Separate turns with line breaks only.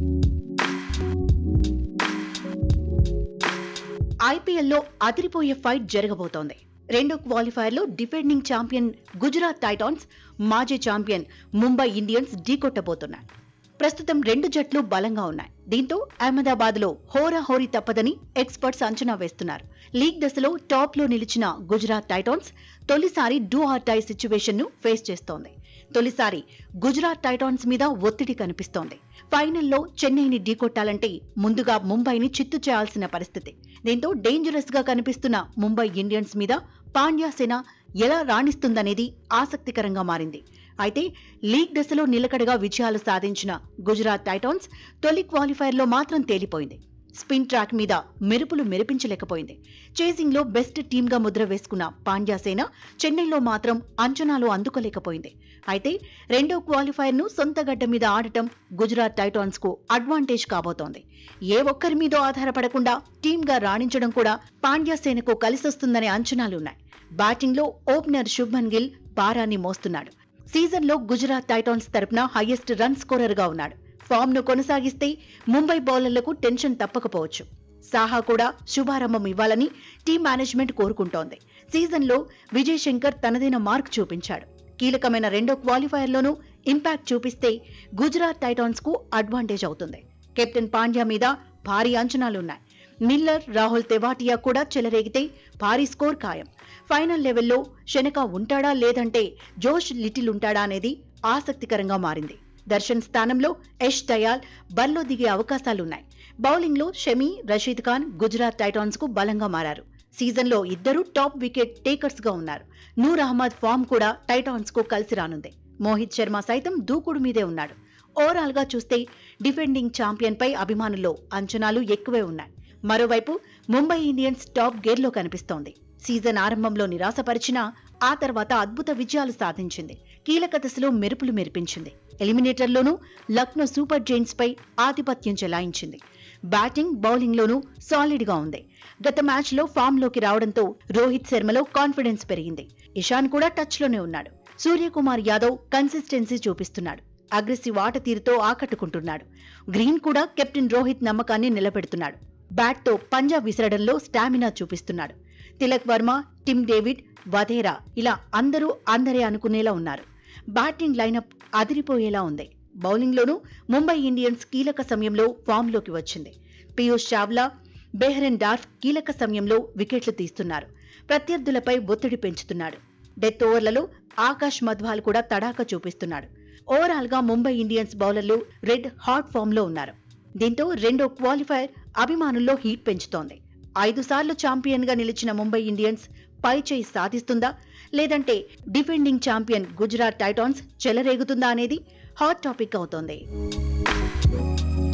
ఐపీఎల్లో అదిరిపోయే ఫైట్ జరగబోతోంది రెండో క్వాలిఫైర్లో డిఫెండింగ్ ఛాంపియన్ గుజరాత్ టైటాన్స్ మాజీ ఛాంపియన్ ముంబై ఇండియన్స్ ఢీకొట్టబోతున్నాయి ప్రస్తుతం రెండు జట్లు బలంగా ఉన్నాయి దీంతో అహ్మదాబాద్ లో హోరాహోరీ తప్పదని ఎక్స్పర్ట్స్ అంచనా వేస్తున్నారు లీగ్ దశలో టాప్ లో నిలిచిన గుజరాత్ టైటాన్స్ తొలిసారి డూ ఆర్ టై సిచ్యువేషన్ ను ఫేస్ చేస్తోంది తొలిసారి గుజరాత్ టైటాన్స్ మీద ఒత్తిడి కనిపిస్తోంది ఫైనల్లో చెన్నైని ఢీకొట్టాలంటే ముందుగా ముంబైని చిత్తు చేయాల్సిన పరిస్థితి దీంతో డేంజరస్ గా కనిపిస్తున్న ముంబై ఇండియన్స్ మీద పాండ్యా సేన ఎలా రాణిస్తుందనేది ఆసక్తికరంగా మారింది అయితే లీగ్ దశలో నిలకడగా విజయాలు సాధించిన గుజరాత్ టైటాన్స్ తొలి క్వాలిఫైర్లో మాత్రం తేలిపోయింది స్పిన్ ట్రాక్ మీద మెరుపులు మెరిపించలేకపోయింది చేసింగ్ లో బెస్ట్ టీమ్ గా ముద్ర వేసుకున్న పాండ్యా సేన చెన్నైలో మాత్రం అంచనాలు అందుకోలేకపోయింది అయితే రెండో క్వాలిఫైర్ ను సొంత గడ్డ మీద ఆడటం గుజరాత్ టైటాన్స్ కు అడ్వాంటేజ్ కాబోతోంది ఏ ఒక్కరి మీదో ఆధారపడకుండా టీమ్ గా రాణించడం కూడా పాండ్యా సేనకు కలిసొస్తుందనే అంచనాలున్నాయి బ్యాటింగ్ లో ఓపెనర్ శుభ్మన్ గిల్ భారాన్ని మోస్తున్నాడు సీజన్ లో గుజరాత్ టైటాన్స్ తరపున హైయెస్ట్ రన్ స్కోరర్ గా ఉన్నాడు ఫామ్ ను కొనసాగిస్తే ముంబై బౌలర్లకు టెన్షన్ తప్పకపోవచ్చు సాహా కూడా శుభారంభం ఇవ్వాలని టీం మేనేజ్మెంట్ కోరుకుంటోంది సీజన్లో విజయ్ శంకర్ తనదైన మార్క్ చూపించాడు కీలకమైన రెండో క్వాలిఫైర్లోనూ ఇంపాక్ట్ చూపిస్తే గుజరాత్ టైటాన్స్ కు అడ్వాంటేజ్ అవుతుంది కెప్టెన్ పాండ్యా మీద భారీ అంచనాలున్నాయి మిల్లర్ రాహుల్ తెవాటియా కూడా చెలరేగితే భారీ స్కోర్ ఖాయం ఫైనల్ లెవెల్లో శనక ఉంటాడా లేదంటే జోష్ లిటిల్ ఉంటాడా అనేది ఆసక్తికరంగా మారింది దర్శన్ స్థానంలో యష్ దయాల్ బరిలో దిగే అవకాశాలున్నాయి బౌలింగ్లో షమి రషీద్ ఖాన్ గుజరాత్ టైటాన్స్ కు బలంగా మారారు సీజన్లో ఇద్దరు టాప్ వికెట్ టేకర్స్ గా ఉన్నారు నూర్ అహ్మద్ ఫామ్ కూడా టైటాన్స్ కు కలిసి రానుంది మోహిత్ శర్మ సైతం దూకుడు మీదే ఉన్నాడు ఓవరాల్ గా చూస్తే డిఫెండింగ్ ఛాంపియన్ పై అభిమానుల్లో అంచనాలు ఎక్కువే ఉన్నాయి మరోవైపు ముంబై ఇండియన్స్ టాప్ గేర్లో కనిపిస్తోంది సీజన్ ఆరంభంలో నిరాశపరిచినా ఆ తర్వాత అద్భుత విజయాలు సాధించింది కీలక దశలో మెరుపులు మెరిపించింది ఎలిమినేటర్లోనూ లక్నో సూపర్ జైంట్స్ పై ఆధిపత్యం చెలాయించింది బ్యాటింగ్ బౌలింగ్ లోనూ సాలిడ్ గా ఉంది గత మ్యాచ్ లో ఫామ్ లోకి రావడంతో రోహిత్ శర్మలో కాన్ఫిడెన్స్ పెరిగింది ఇషాన్ కూడా టచ్ లోనే ఉన్నాడు సూర్యకుమార్ యాదవ్ కన్సిస్టెన్సీ చూపిస్తున్నాడు అగ్రెసివ్ ఆట తీరుతో ఆకట్టుకుంటున్నాడు గ్రీన్ కూడా కెప్టెన్ రోహిత్ నమ్మకాన్ని నిలబెడుతున్నాడు బ్యాట్ తో పంజా విసరడంలో స్టామినా చూపిస్తున్నాడు తిలక్ వర్మ టిమ్ డేవిడ్ వధేరా ఇలా అందరూ అందరే అనుకునేలా ఉన్నారు బ్యాటింగ్ లైనప్ అదిరిపోయేలా ఉంది బౌలింగ్లోనూ ముంబై ఇండియన్స్ కీలక సమయంలో ఫామ్లోకి వచ్చింది పీయూష్ చావ్లా బెహ్రెన్ డార్ఫ్ కీలక సమయంలో వికెట్లు తీస్తున్నారు ప్రత్యర్థులపై ఒత్తిడి పెంచుతున్నాడు డెత్ ఓవర్లలో ఆకాష్ మధ్వాల్ కూడా తడాక చూపిస్తున్నాడు ఓవరాల్ గా ముంబై ఇండియన్స్ బౌలర్లు రెడ్ హాట్ ఫామ్ లో ఉన్నారు దీంతో రెండో క్వాలిఫైర్ అభిమానుల్లో హీట్ పెంచుతోంది ఐదు సార్లు ఛాంపియన్ గా నిలిచిన ముంబై ఇండియన్స్ పై చేయి సాధిస్తుందా లేదంటే డిఫెండింగ్ ఛాంపియన్ గుజరాత్ టైటాన్స్ చెలరేగుతుందా అనేది హాట్ టాపిక్ అవుతోంది